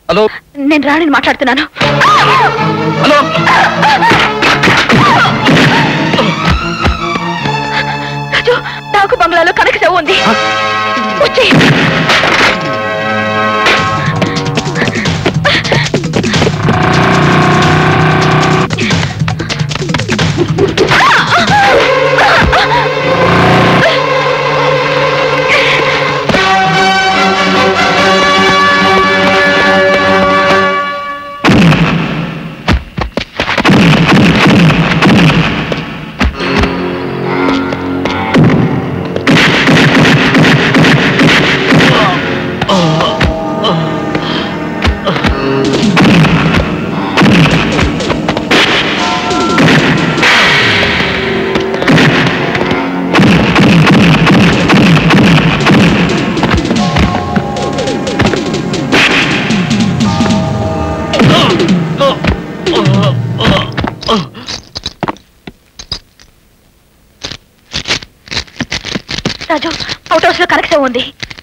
Hello నేను రాణిని మాట్లాడుతున్నాను హలో రాజు నాకు బంగ్లాలో కనక శవ ఉంది వచ్చి రాజు అవుట్ హౌస్ లో కనక శవ ఉంది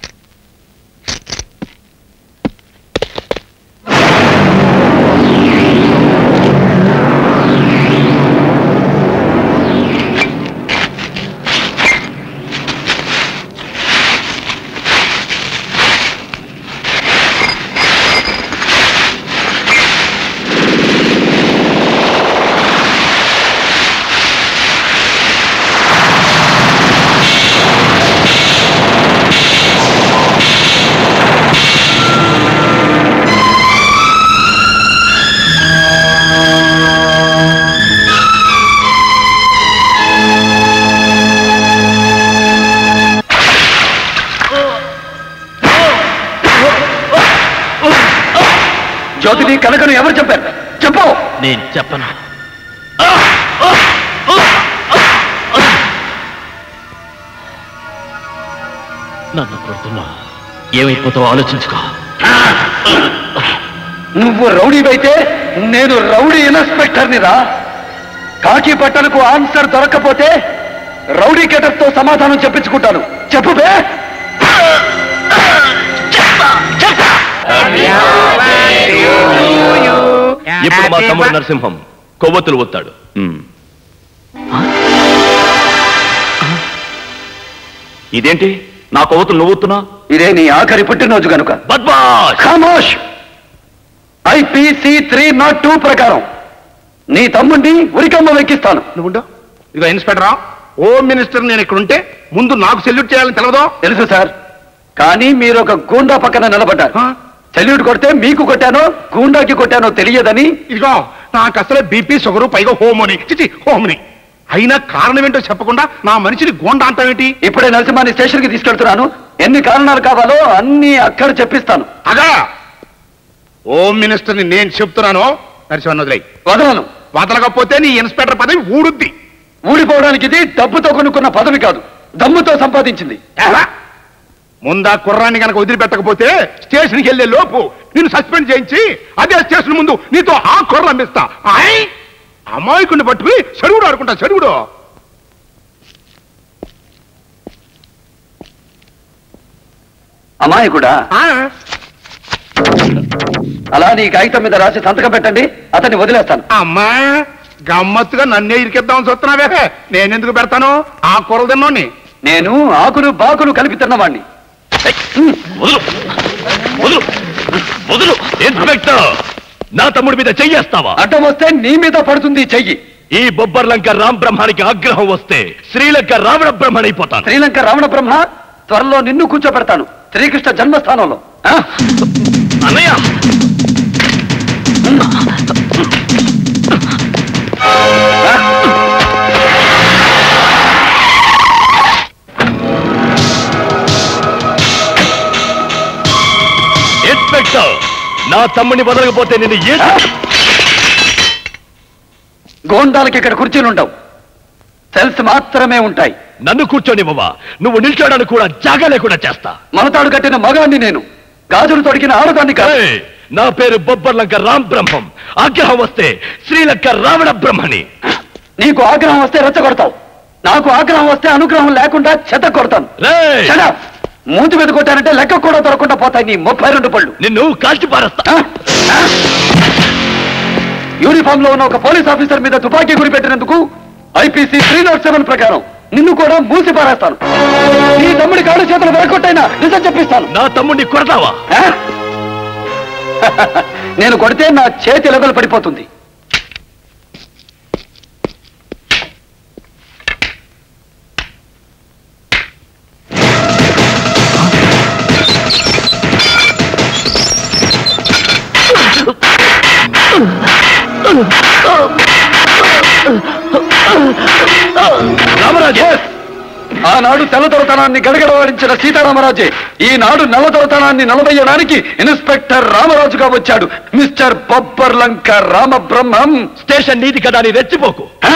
జ్యోతిని కనకను ఎవరు చెప్పారు చెప్పు నేను చెప్పను నన్ను కొడుతున్నా ఏమైపోతావో ఆలోచించుకో నువ్వు రౌడీవైతే నేను రౌడీ ఇన్స్పెక్టర్ని రా కాకి బట్టలకు ఆన్సర్ దొరక్కపోతే రౌడీ గెటప్ తో సమాధానం చెప్పించుకుంటాను చెప్పు బే ఇప్పుడు మా తమ్ముడు నరసింహం కొవ్వొత్తులు ఒత్తాడు ఉమ్. ఇదేంటి నా కొవ్వొత్తులు నువ్వు ఒత్తున్నా ఇదే నీ ఆఖరి పుట్టినరోజు కనుక బద్మాష్ ఖామోష్ ఐపీసీ త్రీ నాట్ టూ ప్రకారం నీ తమ్ముడిని ఉరికమ్మ వెక్కిస్తాను నువ్వుండో ఇదిగో ఇన్స్పెక్టరా హోమ్ మినిస్టర్ నేను ఇక్కడ ఉంటే ముందు నాకు సెల్యూట్ చేయాలని తెలవదో తెలుసు సార్ కానీ మీరు ఒక గూండా పక్కన నిలబడ్డారు ఆ? సెల్యూట్ కొడితే మీకు కొట్టానో గూండాకి కొట్టానో తెలియదని ఇదిగో నాకు అసలే బీపీ షుగరు పైగా హోమ్ అని చిచి హోమ్ని అయినా కారణం ఏంటో చెప్పకుండా నా మనిషిని గోండా అంటావేంటి ఇప్పుడే నరసింహాన్ని స్టేషన్ కి తీసుకెళ్తున్నాను ఎన్ని కారణాలు కావాలో అన్ని అక్కడ చెప్పిస్తాను అగా హోమ్ మినిస్టర్ని నేను చెప్తున్నాను నరసింహన్ వదిలే వదలను వదలకపోతే నీ ఇన్స్పెక్టర్ పదవి ఊడుద్ది ఊడిపోవడానికి ఇది డబ్బుతో కొనుక్కున్న పదవి కాదు దమ్ముతో సంపాదించింది ఎలా? ముందా కుర్రాన్ని కనుక వదిలిపెట్టకపోతే స్టేషన్కి వెళ్ళే లోపు నేను సస్పెండ్ చేయించి అదే స్టేషన్ ముందు నీతో ఆ కుర్ర అమ్మిస్తా ఆయ్ అమాయకుడిని పట్టుకుని చెడుగుడు ఆడుకుంటా చెడుగుడు అమాయకుడా ఆ, అలా నీ కాగితం మీద రాసి సంతకం పెట్టండి అతన్ని వదిలేస్తాను అమ్మా గమ్మత్తుగా నన్నే ఇరికిద్దామని చూస్తున్నావే నేనెందుకు పెడతాను ఆ కూరలు తిన్నోని నేను ఆకులు బాకులు కలిపి తిన్నవాణ్ణి వదులు వదులు వదులు ఇన్స్పెక్టర్ నా తమ్ముడి మీద చెయ్యేస్తావా అడ్డం వస్తే నీ మీద పడుతుంది ఈ చెయ్యి ఈ బొబ్బర్లంక రామ్ బ్రహ్మానికి ఆగ్రహం వస్తే శ్రీలంక రావణ బ్రహ్మణైపోతాను శ్రీలంక రావణ బ్రహ్మ త్వరలో నిన్ను కూర్చోబెడతాను శ్రీకృష్ణ జన్మస్థానంలో ఆ? అన్నయ్య ఇన్స్పెక్టర్ నా తమ్ముడిని వదలకపోతే నిన్ను ఏ గోండాలకి ఇక్కడ కుర్చీలు ఉండవు సెల్స్ మాత్రమే ఉంటాయి నన్ను కూర్చోనివ్వవా నువ్వు నిల్చోడానికి కూడా జాగా లేకుండా చేస్తా మనతాడు కట్టిన మగాన్ని నేను గాజులు తొడిగిన ఆడదాన్ని కాదు ఏయ్, నా పేరు బొబ్బర్లంక రామ్ బ్రహ్మం ఆగ్రహం వస్తే శ్రీలంక రావణ బ్రహ్మని నీకు ఆగ్రహం వస్తే రెచ్చగొడతావు నాకు ఆగ్రహం వస్తే అనుగ్రహం లేకుండా చెత్త కొడతాను రేయ్, Shut up! మూతి మీద కొట్టానంటే లెక్క కూడా దొరకకుండా పోతాయి నీ ముప్పై రెండు పళ్ళు నిన్ను కాల్చి పారేస్తా ఆ? యూనిఫామ్ లో ఉన్న ఒక పోలీస్ ఆఫీసర్ మీద తుపాకీ గురి పెట్టినందుకు ఐపీసీ త్రీ నాట్ సెవెన్ ప్రకారం నిన్ను కూడా మూసి పారేస్తాను నీ తమ్ముడి కాళ్ళు చేతులు వెరకొట్టైనా నిజం చెప్పిస్తాను నా తమ్ముడిని కొడతావా ఆ? నేను కొడితే నా చేతి లెవెల్ పడిపోతుంది రామరాజు ఆనాడు తెల్లదొరతనాన్ని గడగడవాడించిన సీతారామరాజే ఈనాడు నల్లదొరతనాన్ని నలబయ్యడానికి ఇన్స్పెక్టర్ రామరాజుగా వచ్చాడు mister Bobbarlanka Ramabrahmam station నీది కదా అని రెచ్చిపోకు ఆ?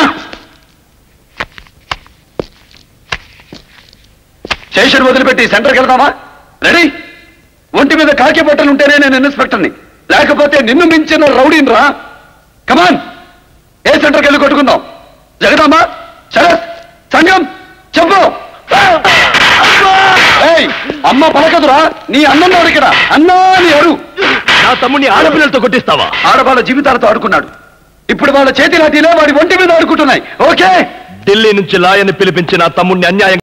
స్టేషన్ వదిలిపెట్టి సెంటర్కి వెళ్దామా రెడీ ఒంటి మీద కాకి బట్టలు ఉంటేనే నేను ఇన్స్పెక్టర్ని లేకపోతే నిన్ను మించిన రౌడీని రా కమాన్ ఏ సెంటర్కి వెళ్ళి కొట్టుకుందాం జగదామా శరత్ సంగం చెప్పు ఏయ్, అమ్మ పలకదురా నీ అన్నం ఇక్కడ అన్నా అని అరు నా తమ్ముడిని ఆడపిల్లలతో కొట్టిస్తావా ఆడవాళ్ళ జీవితాలతో ఆడుకున్నాడు ఇప్పుడు వాళ్ళ చేతి లాఠీలే వాడి ఒంటి మీద ఆడుకుంటున్నాయి ఓకే ఢిల్లీ నుంచి లాయన్ని పిలిపించి నా తమ్ముడిని అన్యాయం